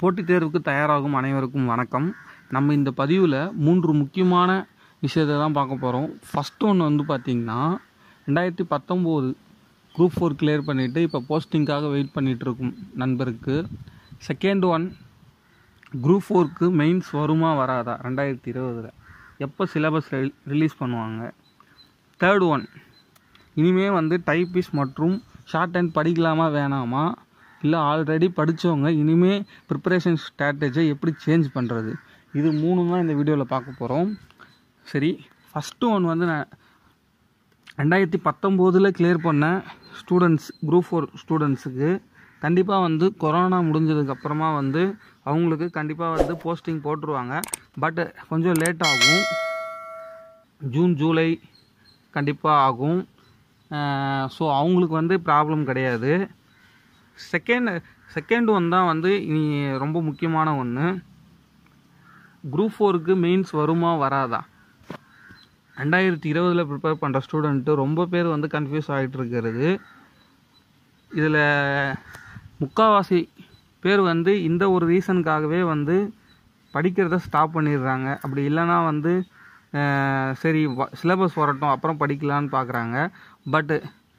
போட்டித் தேர்வுக்கு தயாராகும் அனைவருக்கும் வணக்கம் நம்ம இந்த பதிவில் மூன்று முக்கியமான விஷயத்தை தான் பார்க்க போகிறோம் ஃபஸ்ட் ஒன்று வந்து பார்த்திங்கன்னா ரெண்டாயிரத்தி பத்தொம்போது குரூப் ஃபோர் கிளியர் பண்ணிவிட்டு இப்போ போஸ்டிங்காக வெயிட் பண்ணிகிட்டு இருக்கும் நண்பருக்கு செகண்ட் ஒன் குரூப் ஃபோருக்கு மெயின்ஸ் வருமா வராதா ரெண்டாயிரத்தி இருபதில் எப்போ சிலபஸ் ரிலீஸ் பண்ணுவாங்க தேர்ட் ஒன் இனிமே வந்து டைப்பிஸ்ட் மற்றும் ஷார்ட் ஹேண்ட் படிக்கலாமா வேணாமா இல்லை ஆல்ரெடி படித்தவங்க இனிமே ப்ரிப்பரேஷன் ஸ்ட்ராட்டஜை எப்படி சேஞ்ச் பண்ணுறது இது மூணு தான் இந்த வீடியோவில் பார்க்க போகிறோம் சரி ஃபஸ்ட்டு ஒன் வந்து நான் ரெண்டாயிரத்தி பத்தொம்போதில் கிளியர் பண்ண ஸ்டூடெண்ட்ஸ் குரூப் ஃபோர் ஸ்டூடெண்ட்ஸுக்கு கண்டிப்பாக வந்து கொரோனா முடிஞ்சதுக்கப்புறமா வந்து அவங்களுக்கு கண்டிப்பாக வந்து போஸ்டிங் போட்டுருவாங்க பட் கொஞ்சம் லேட் ஆகும் ஜூன் ஜூலை கண்டிப்பாக ஆகும் ஸோ அவங்களுக்கு வந்து ப்ராப்ளம் கிடையாது செகண்ட் செகண்ட் ஒன் தான் வந்து இனி ரொம்ப முக்கியமான ஒன்று குரூப் ஃபோருக்கு மெயின்ஸ் வருமா வராதா ரெண்டாயிரத்தி இருபதில் ப்ரிப்பேர் பண்ணுற ஸ்டூடெண்ட்டு ரொம்ப பேர் வந்து கன்ஃபியூஸ் ஆகிட்டு இருக்கிறது இதில் முக்கால்வாசி பேர் வந்து இந்த ஒரு ரீசனுக்காகவே வந்து படிக்கிறத ஸ்டாப் பண்ணிடுறாங்க அப்படி இல்லைன்னா வந்து அஹ், சரி சிலபஸ் வரட்டும் அப்புறம் படிக்கலான்னு பார்க்குறாங்க பட்டு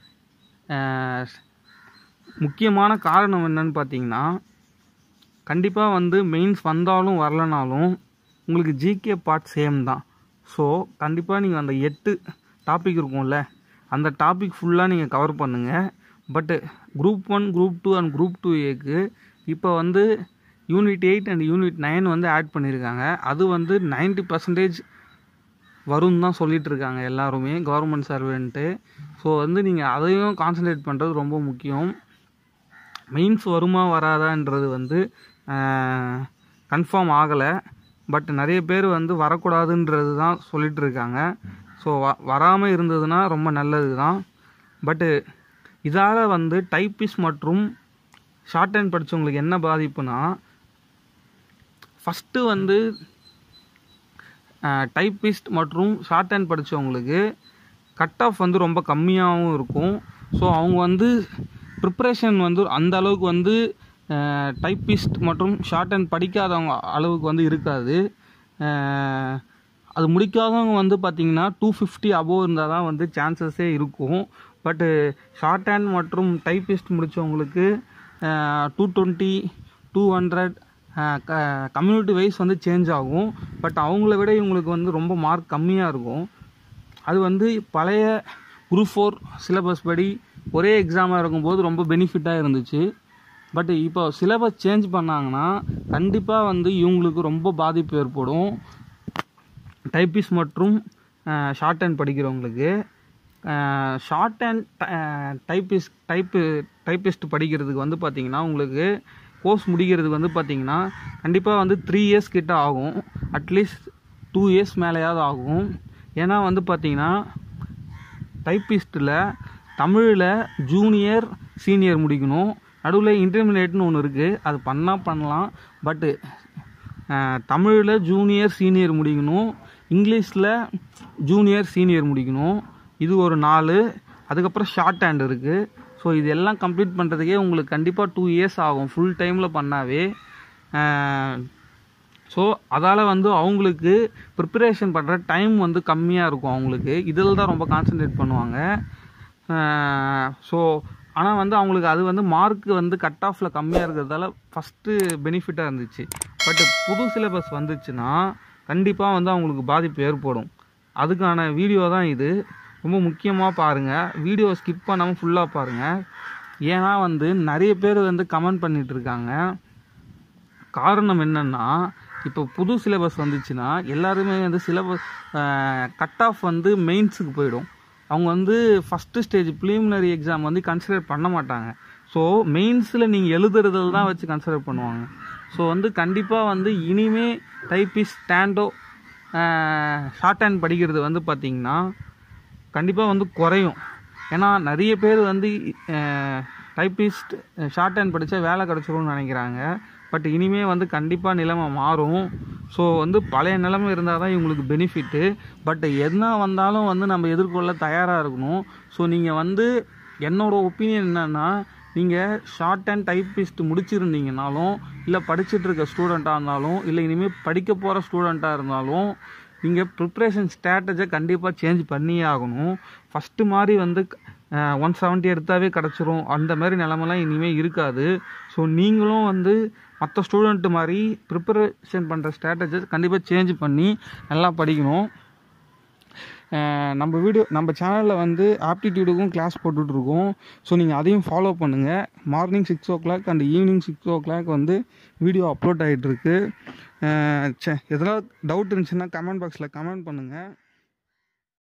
முக்கியமான காரணம் என்னன்னு பார்த்தீங்கன்னா கண்டிப்பாக வந்து மெயின்ஸ் வந்தாலும் வரலனாலும் உங்களுக்கு ஜிகே பார்ட் சேம் தான் ஸோ கண்டிப்பாக நீங்கள் அந்த எட்டு டாபிக் இருக்கும்ல அந்த டாபிக் ஃபுல்லாக நீங்கள் கவர் பண்ணுங்கள் but group one group two and group two ஏக்கு இப்போ வந்து unit eight and unit nine வந்து ஆட் பண்ணியிருக்காங்க அது வந்து 90% பர்சன்டேஜ் வரும் தான் சொல்லிட்டு இருக்காங்க எல்லாருமே கவர்மெண்ட் சர்வெண்ட்டு ஸோ வந்து நீங்கள் அதையும் கான்சன்ட்ரேட் பண்ணுறது ரொம்ப முக்கியம் மெயின்ஸ் வருமா வராதான்றது வந்து கன்ஃபார்ம் ஆகலை பட் நிறைய பேர் வந்து வரக்கூடாதுன்றது தான் சொல்லிட்டு இருக்காங்க ஸோ வ வராமல் இருந்ததுன்னா ரொம்ப நல்லது தான் பட்டு இதால் வந்து டைப்பிஸ்ட் மற்றும் ஷார்ட் ஹேண்ட் படித்தவங்களுக்கு என்ன பாதிப்புனா ஃபஸ்ட்டு வந்து டைப்பிஸ்ட் மற்றும் ஷார்ட் ஹேண்ட் படித்தவங்களுக்கு கட் ஆஃப் வந்து ரொம்ப கம்மியாகவும் இருக்கும் ஸோ அவங்க வந்து ப்ரிப்ரேஷன் வந்து அந்த அளவுக்கு வந்து டைப்பிஸ்ட் மற்றும் ஷார்ட் ஹேண்ட் படிக்காதவங்க அளவுக்கு வந்து இருக்காது அஹ், அது முடிக்காதவங்க வந்து பார்த்திங்கன்னா டூ ஃபிஃப்டி அபோவ் இருந்தால் தான் வந்து சான்சஸே இருக்கும் பட்டு ஷார்ட் ஹேண்ட் மற்றும் டைப்பிஸ்ட் முடித்தவங்களுக்கு two twenty two hundred community wise வந்து சேஞ்ச் ஆகும் பட் அவங்கள விட இவங்களுக்கு வந்து ரொம்ப மார்க் கம்மியாக இருக்கும் அது வந்து பழைய குரூப் ஃபோர் சிலபஸ் படி ஒரே எக்ஸாமாக இருக்கும்போது ரொம்ப பெனிஃபிட்டாக இருந்துச்சு பட் இப்போ சிலபஸ் சேஞ்ச் பண்ணாங்கன்னா கண்டிப்பாக வந்து இவங்களுக்கு ரொம்ப பாதிப்பு ஏற்படும் டைப்பிஸ்ட் மற்றும் ஷார்ட் ஹேண்ட் படிக்கிறவங்களுக்கு shorthand typist type typist படிக்கிறதுக்கு வந்து பார்த்திங்கன்னா உங்களுக்கு கோர்ஸ் முடிக்கிறதுக்கு வந்து பார்த்திங்கன்னா கண்டிப்பாக வந்து த்ரீ இயர்ஸ் கிட்ட ஆகும் அட்லீஸ்ட் டூ இயர்ஸ் மேலேயாவது ஆகும் ஏன்னா வந்து பார்த்திங்கன்னா டைப்பிஸ்ட்டில் தமிழில் ஜூனியர் சீனியர் முடிக்கணும் நடுவில் இன்டர்மீடியேட்னு ஒன்று இருக்குது அது பண்ணால் பண்ணலாம் பட்டு தமிழில் ஜூனியர் சீனியர் முடிக்கணும் இங்கிலீஷில் ஜூனியர் சீனியர் முடிக்கணும் இது ஒரு நாலு அதுக்கப்புறம் ஷார்ட் ஹேண்ட் இருக்குது ஸோ இது எல்லாம் கம்ப்ளீட் பண்ணுறதுக்கே உங்களுக்கு கண்டிப்பாக டூ இயர்ஸ் ஆகும் ஃபுல் டைமில் பண்ணாவே ஸோ அதால் வந்து அவங்களுக்கு ப்ரிப்பரேஷன் பண்ணுற டைம் வந்து கம்மியாக இருக்கும் அவங்களுக்கு இதில் தான் ரொம்ப கான்சென்ட்ரேட் பண்ணுவாங்க ஸோ ஆனால் வந்து அவங்களுக்கு அது வந்து மார்க் வந்து கட் ஆஃபில் கம்மியாக இருக்கிறதால ஃபஸ்ட்டு பெனிஃபிட்டாக இருந்துச்சு பட் புது சிலபஸ் வந்துச்சுன்னா கண்டிப்பாக வந்து அவங்களுக்கு பாதிப்பு ஏற்படும் அதுக்கான வீடியோ தான் இது ரொம்ப முக்கியமாக பாருங்கள் வீடியோ ஸ்கிப் பண்ணாமல் ஃபுல்லாக பாருங்கள் ஏன்னா வந்து நிறைய பேர் வந்து கமெண்ட் பண்ணிட்டு இருக்காங்க காரணம் என்னன்னா இப்போ புது சிலபஸ் வந்துச்சுன்னா எல்லாருமே வந்து சிலபஸ் கட் ஆஃப் வந்து மெயின்ஸுக்கு போயிடும் அவங்க வந்து ஃபஸ்ட்டு ஸ்டேஜ் ப்ரிலிமினரி எக்ஸாம் வந்து கன்சிடர் பண்ண மாட்டாங்க ஸோ மெயின்ஸில் நீங்கள் எழுதுறதில் தான் வச்சு கன்சிடர் பண்ணுவாங்க ஸோ வந்து கண்டிப்பாக வந்து இனிமே டைப்பிஸ்ட் ஸ்டாண்டோ ஷார்ட் ஹேண்ட் படிக்கிறது வந்து பார்த்திங்கன்னா கண்டிப்பாக வந்து குறையும் ஏன்னா நிறைய பேர் வந்து டைப்பிஸ்ட் ஷார்ட் ஹேண்ட் படித்தா வேலை கிடச்சிரும்னு நினைக்கிறாங்க பட் இனிமே வந்து கண்டிப்பாக நிலைமை மாறும் ஸோ வந்து பழைய நிலைமை இருந்தால் தான் இவங்களுக்கு பெனிஃபிட்டு பட் என்ன வந்தாலும் வந்து நம்ம எதிர்கொள்ள தயாராக இருக்கணும் ஸோ நீங்கள் வந்து என்னோட ஒப்பீனியன் என்னென்னா நீங்கள் ஷார்ட் அண்ட் டைப்பிஸ்ட் முடிச்சிருந்தீங்கனாலும் இல்லை படிச்சுட்டு இருக்க ஸ்டூடெண்ட்டாக இருந்தாலும் இல்லை இனிமேல் படிக்க போகிற ஸ்டூடெண்ட்டாக இருந்தாலும் நீங்கள் ப்ரிப்ரேஷன் ஸ்ட்ராட்டஜை கண்டிப்பாக சேஞ்ச் பண்ணியே ஆகணும் ஃபஸ்ட்டு மாதிரி வந்து ஒன் செவன்ட்டி எடுத்தாவே கிடச்சிரும் அந்த மாதிரி நிலமெல்லாம் இனிமேல் இருக்காது ஸோ நீங்களும் வந்து மற்ற ஸ்டூடெண்ட்டு மாதிரி ப்ரிப்பரேஷன் பண்ணுற ஸ்ட்ராட்டஜை கண்டிப்பாக சேஞ்ச் பண்ணி நல்லா படிக்கணும் அஹ் நம்ம வீடியோ நம்ம சேனலில் வந்து ஆப்டிடியூடுக்கும் கிளாஸ் போட்டுட்ருக்கோம் ஸோ நீங்கள் அதையும் ஃபாலோ பண்ணுங்கள் morning six o'clock and evening six o'clock வந்து வீடியோ அப்லோட் ஆகிட்டுருக்கு எதனா டவுட் இருந்துச்சுன்னா கமெண்ட் பாக்ஸில் கமெண்ட் பண்ணுங்கள்